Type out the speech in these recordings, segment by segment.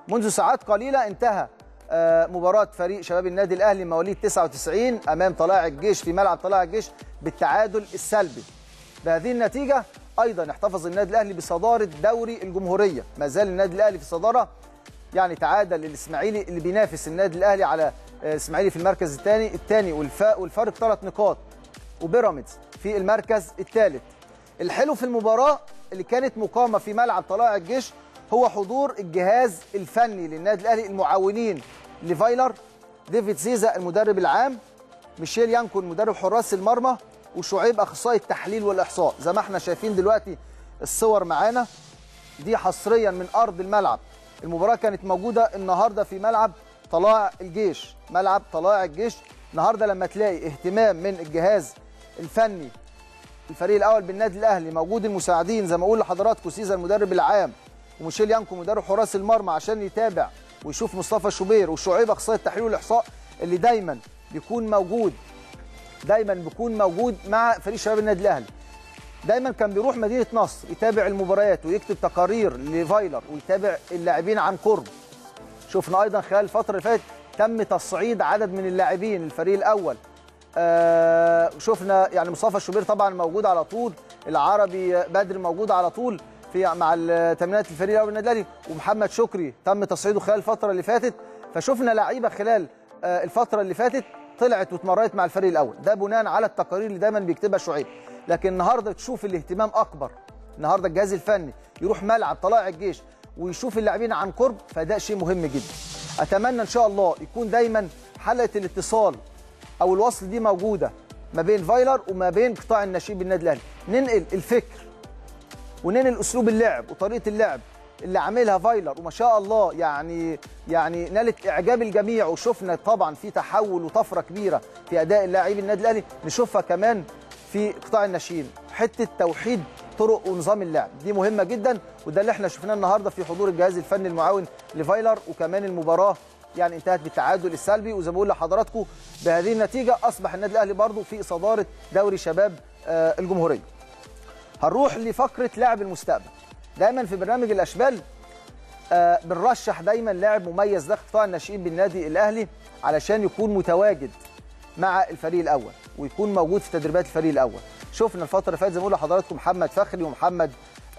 منذ ساعات قليله انتهى مباراه فريق شباب النادي الاهلي مواليد 99 امام طلائع الجيش في ملعب طلائع الجيش بالتعادل السلبي بهذه النتيجه ايضا احتفظ النادي الاهلي بصداره دوري الجمهوريه ما زال النادي الاهلي في الصداره يعني تعادل الاسماعيلي اللي بينافس النادي الاهلي على الاسماعيلي في المركز الثاني الثاني والفارق ثلاث نقاط وبيراميدز في المركز الثالث الحلو في المباراه اللي كانت مقامه في ملعب طلائع الجيش هو حضور الجهاز الفني للنادي الاهلي المعاونين لفايلر ديفيد زيزا المدرب العام ميشيل يانكون مدرب حراس المرمى وشعيب اخصائي التحليل والاحصاء زي ما احنا شايفين دلوقتي الصور معانا دي حصريا من ارض الملعب المباراه كانت موجوده النهارده في ملعب طلائع الجيش ملعب طلائع الجيش النهارده لما تلاقي اهتمام من الجهاز الفني الفريق الاول بالنادي الاهلي موجود المساعدين زي ما اقول لحضراتكم سيزا المدرب العام وميشيل يانكو مدرب حراس المرمى عشان يتابع ويشوف مصطفى شوبير وشعيب اخصائي التحليل والاحصاء اللي دايما بيكون موجود دايما بيكون موجود مع فريق شباب النادي الاهلي دايما كان بيروح مدينه نصر يتابع المباريات ويكتب تقارير لفايلر ويتابع اللاعبين عن قرب شفنا ايضا خلال الفتره اللي فاتت تم تصعيد عدد من اللاعبين الفريق الاول آه شفنا يعني مصطفى الشوبير طبعا موجود على طول العربي بدر موجود على طول في مع تمرينات الفريق الاول بالنادي الاهلي ومحمد شكري تم تصعيده خلال الفتره اللي فاتت فشفنا لعيبه خلال آه الفتره اللي فاتت طلعت واتمرنت مع الفريق الاول ده بناء على التقارير اللي دايما بيكتبها شعيب لكن النهارده تشوف الاهتمام اكبر النهارده الجهاز الفني يروح ملعب طلائع الجيش ويشوف اللاعبين عن قرب فده شيء مهم جدا اتمنى ان شاء الله يكون دايما حلقه الاتصال او الوصل دي موجوده ما بين فايلر وما بين قطاع الناشئين بالنادي الاهلي ننقل الفكر وننقل اسلوب اللعب وطريقه اللعب اللي عاملها فايلر وما شاء الله يعني يعني نالت اعجاب الجميع وشفنا طبعا في تحول وطفره كبيره في اداء اللاعبين النادي الاهلي نشوفها كمان في قطاع الناشئين حته توحيد طرق ونظام اللعب دي مهمه جدا وده اللي احنا شفناه النهارده في حضور الجهاز الفني المعاون لفايلر وكمان المباراه يعني انتهت بالتعادل السلبي وزي ما بقول لحضراتكم بهذه النتيجه اصبح النادي الاهلي برضه في صداره دوري شباب آه الجمهوريه. هنروح لفقره لاعب المستقبل. دايما في برنامج الاشبال آه بنرشح دايما لاعب مميز داخل قطاع الناشئين بالنادي الاهلي علشان يكون متواجد مع الفريق الاول ويكون موجود في تدريبات الفريق الاول. شفنا الفتره اللي فاتت زي ما بقول لحضراتكم محمد فخري ومحمد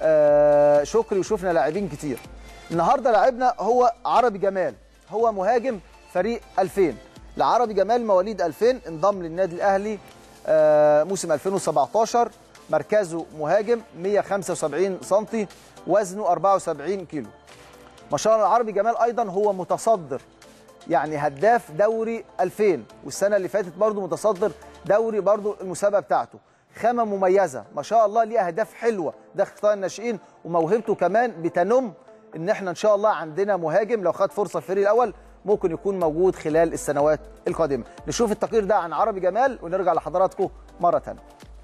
آه شكري وشفنا لاعبين كتير. النهارده لاعبنا هو عربي جمال هو مهاجم فريق 2000 العربي جمال مواليد 2000 انضم للنادي الاهلي آه موسم 2017 مركزه مهاجم 175 سم وزنه 74 كيلو ما شاء الله العربي جمال ايضا هو متصدر يعني هداف دوري 2000 والسنه اللي فاتت برضه متصدر دوري برضه المسابقه بتاعته خامه مميزه ما شاء الله ليه اهداف حلوه داخل قطاع الناشئين وموهبته كمان بتنم ان احنا ان شاء الله عندنا مهاجم لو خد فرصه الفريق الاول ممكن يكون موجود خلال السنوات القادمه نشوف التقرير ده عن عربي جمال ونرجع لحضراتكم مره ثانيه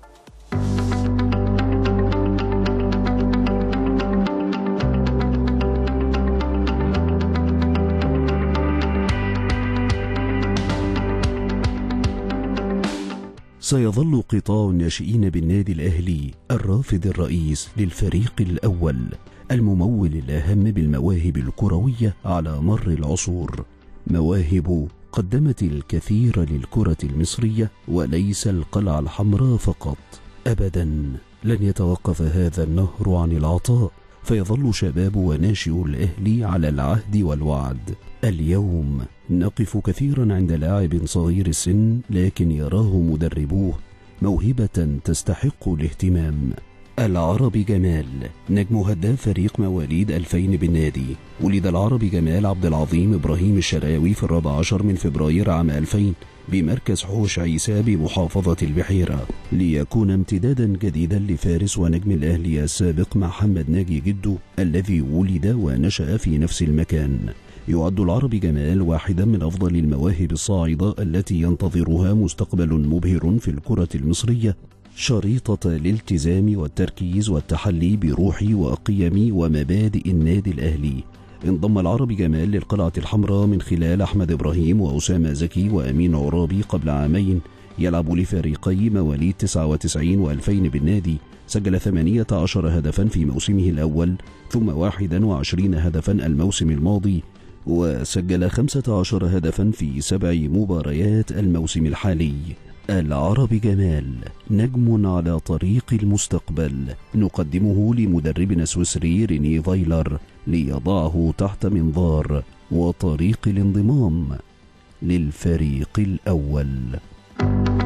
سيظل قطاع الناشئين بالنادي الأهلي الرافد الرئيس للفريق الأول الممول الأهم بالمواهب الكروية على مر العصور مواهب قدمت الكثير للكرة المصرية وليس القلعة الحمراء فقط أبدا لن يتوقف هذا النهر عن العطاء فيظل شباب وناشئ الأهلي على العهد والوعد اليوم نقف كثيرا عند لاعب صغير السن لكن يراه مدربوه موهبة تستحق الاهتمام العربي جمال نجم هداف فريق مواليد 2000 بالنادي ولد العربي جمال عبد العظيم إبراهيم الشراوي في الرابع عشر من فبراير عام 2000 بمركز حوش عيسى بمحافظة البحيرة ليكون امتدادا جديدا لفارس ونجم الأهلي السابق محمد ناجي جدو الذي ولد ونشأ في نفس المكان يعد العربي جمال واحدا من أفضل المواهب الصاعدة التي ينتظرها مستقبل مبهر في الكرة المصرية شريطة الالتزام والتركيز والتحلي بروح وقيم ومبادئ النادي الأهلي انضم العربي جمال للقلعة الحمراء من خلال أحمد إبراهيم وأسامة زكي وأمين عرابي قبل عامين يلعب لفريقي مواليد 99 و2000 بالنادي سجل 18 هدفا في موسمه الأول ثم 21 هدفا الموسم الماضي وسجل 15 هدفا في سبع مباريات الموسم الحالي العرب جمال نجم على طريق المستقبل نقدمه لمدربنا السويسري ريني فايلر ليضعه تحت منظار وطريق الانضمام للفريق الأول